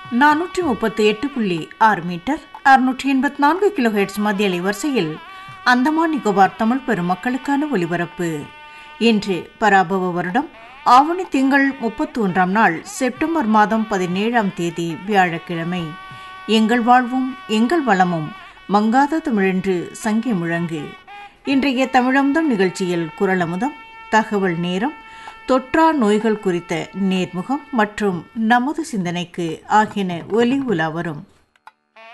நானூற்றி முப்பத்தி எட்டு புள்ளி ஆறு மீட்டர் அறுநூற்றி எண்பத்தி நான்கு கிலோஹெட்ஸ் மத்திய அலைவரிசையில் அந்தமான் நிக்கோபார் தமிழ் பெருமக்களுக்கான ஒலிபரப்பு இன்று பராபவ வருடம் ஆவணி திங்கள் முப்பத்தி ஒன்றாம் நாள் செப்டம்பர் மாதம் பதினேழாம் தேதி வியாழக்கிழமை எங்கள் வாழ்வும் எங்கள் வளமும் மங்காத தமிழென்று சங்கி முழங்கு இன்றைய தமிழமுதம் நிகழ்ச்சியில் குரலமுதம் தகவல் நேரம் தொற்றா நோய்கள் குறித்த நேர்முகம் மற்றும் நமது சிந்தனைக்கு ஆகியன ஒலி உலா வரும்